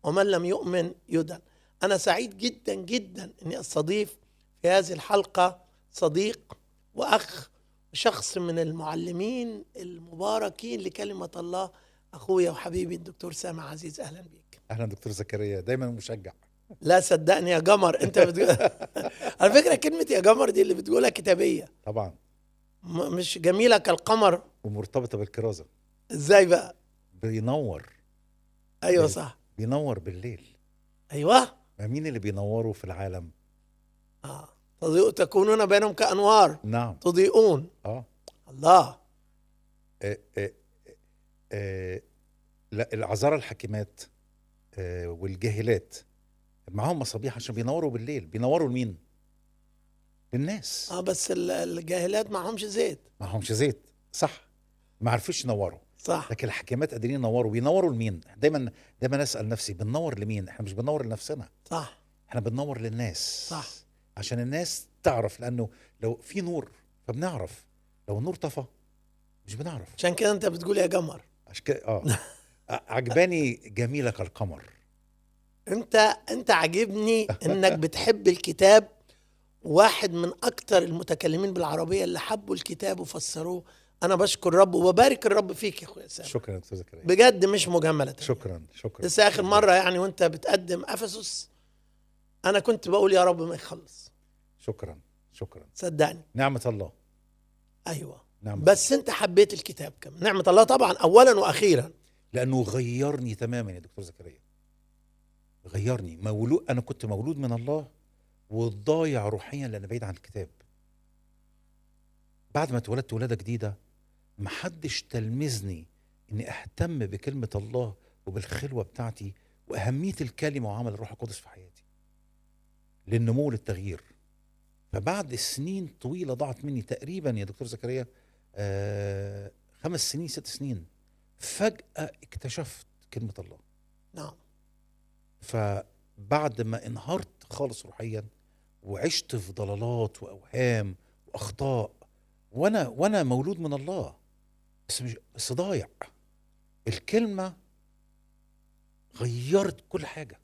ومن لم يؤمن يدن أنا سعيد جدا جدا أني أستضيف في هذه الحلقة صديق وأخ شخص من المعلمين المباركين لكلمة الله أخويا وحبيبي الدكتور سامع عزيز أهلا بيك اهلا دكتور زكريا دايما مشجع لا صدقني يا قمر انت بتقول على فكره كلمه يا قمر دي اللي بتقولها كتابيه طبعا م- مش جميله كالقمر ومرتبطه بالكرازه ازاي بقى بينور ايوه صح بينور بالليل ايوه ما مين اللي بينوروا في العالم اه تضيء تكونون بينهم كانوار نعم تضيئون اه الله آه، آه، آه، لا العذارى الحكيمات آه، والجاهلات معاهم مصابيح عشان بينوروا بالليل بينوروا لمين للناس اه بس ال- الجاهلات معهمش زيت معهمش زيت صح ما عرفوش ينوروا صح لكن الحكيمات قادرين ينوروا بينوروا لمين دايما دايما اسال نفسي بننور لمين احنا مش بننور لنفسنا صح احنا بننور للناس صح. عشان الناس تعرف لانه لو في نور فبنعرف لو النور طفى مش بنعرف عشان كده انت بتقول يا قمر عشان كده اه عجباني جميله كالقمر انت انت عاجبني انك بتحب الكتاب واحد من اكتر المتكلمين بالعربيه اللي حبوا الكتاب وفسروه انا بشكر الرب وببارك الرب فيك يا اخويا سامي شكرا يا دكتور زكريا بجد مش مجامله شكرا شكرا لسه اخر مره يعني وانت بتقدم افسس انا كنت بقول يا رب ما يخلص شكرا شكرا صدقني نعمه الله ايوه نعمه بس انت حبيت الكتاب كمان نعمه الله طبعا اولا واخيرا لانه غيرني تماما يا دكتور زكريا غيرني مولود انا كنت مولود من الله وضايع روحيا لان بعيد عن الكتاب بعد ما اتولدت ولاده جديده محدش تلمذني اني اهتم بكلمه الله وبالخلوه بتاعتي واهميه الكلمه وعمل الروح القدس في حياتي للنمو للتغيير فبعد سنين طويله ضاعت مني تقريبا يا دكتور زكريا آه خمس سنين ست سنين فجاه اكتشفت كلمه الله نعم فبعد ما انهارت خالص روحيا وعشت في ضلالات واوهام واخطاء وانا وانا مولود من الله بس مش بس ضايع الكلمه غيرت كل حاجه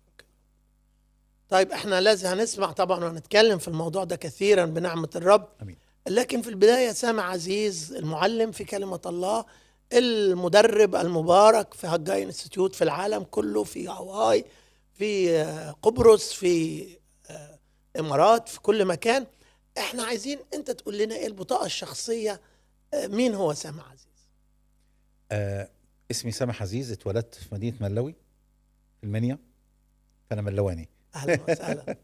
طيب احنا لازم هنسمع طبعا وهنتكلم في الموضوع ده كثيرا بنعمه الرب امين لكن في البدايه سامع عزيز المعلم في كلمه الله المدرب المبارك في هجاي انستيتيوت في العالم كله في هاواي في آه، قبرص في آه، امارات في كل مكان احنا عايزين انت تقول لنا ايه البطاقه الشخصيه آه، مين هو سامع عزيز آه اسمي سامح عزيز اتولدت في مدينه ملوي في المنيا فانا ملواني اهلا وسهلا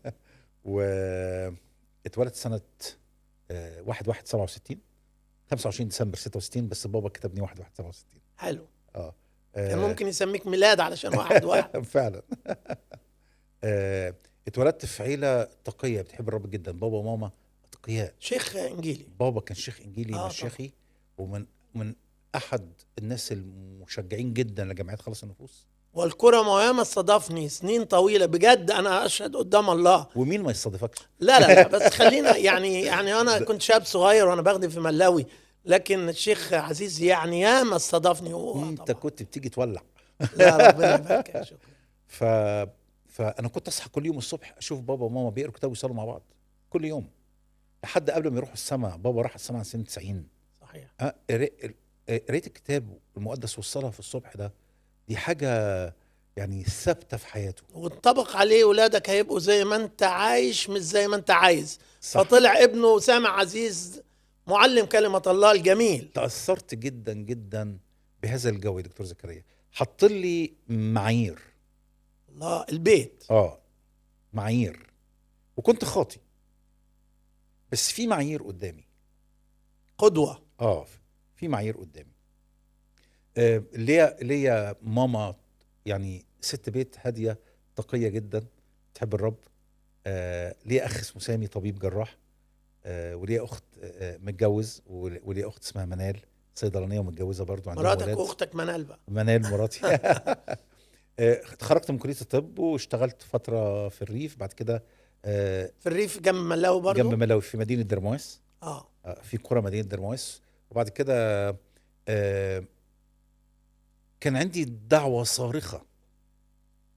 واتولدت سنه آه 1 1 67 25 ديسمبر 66 بس بابا كتبني 1 1 67 حلو اه كان ممكن يسميك ميلاد علشان واحد واحد فعلا آه، اتولدت في عيله تقيه بتحب الرب جدا بابا وماما اتقياء شيخ انجيلي بابا كان شيخ انجيلي آه، آه مشيخي ومن من احد الناس المشجعين جدا لجمعيات خلاص النفوس والكرة موياما استضافني سنين طويلة بجد أنا أشهد قدام الله ومين ما يستضيفكش لا لا لا بس خلينا يعني يعني أنا كنت شاب صغير وأنا بخدم في ملاوي لكن الشيخ عزيز يعني ياما استضافني هو انت طبعا كنت بتيجي تولع لا ربنا يبارك يا شكرا ف فانا كنت اصحى كل يوم الصبح اشوف بابا وماما بيقروا كتاب ويصلوا مع بعض كل يوم لحد قبل ما يروحوا السماء بابا راح السماء عن سنه 90 صحيح آه، قري- آه، قريت الكتاب المقدس والصلاه في الصبح ده دي حاجه يعني ثابته في حياته وانطبق عليه ولادك هيبقوا زي ما أنت عايش مش زي ما أنت عايز صح فطلع ابنه سامع عزيز معلم كلمة الله الجميل تاثرت جدا جدا بهذا الجو يا دكتور زكريا حط لي معايير الله البيت اه معايير وكنت خاطي بس في معايير قدامي قدوة اه في معايير قدامي آه ليا ليا ماما يعني ست بيت هاديه تقيه جدا تحب الرب آه ليا اخ اسمه سامي طبيب جراح آه وليا اخت آه متجوز ول- وليا اخت اسمها منال صيدلانيه ومتجوزه برضو عندها مراتك ولاد وأختك منال بقى منال مراتي آه، اتخرجت من كليه الطب واشتغلت فتره في الريف بعد كده آه، في الريف جنب ملاوي برضو جنب ملاوي في مدينه درمواس اه آه، في قرى مدينه درمواس وبعد كده آه، كان عندي دعوه صارخه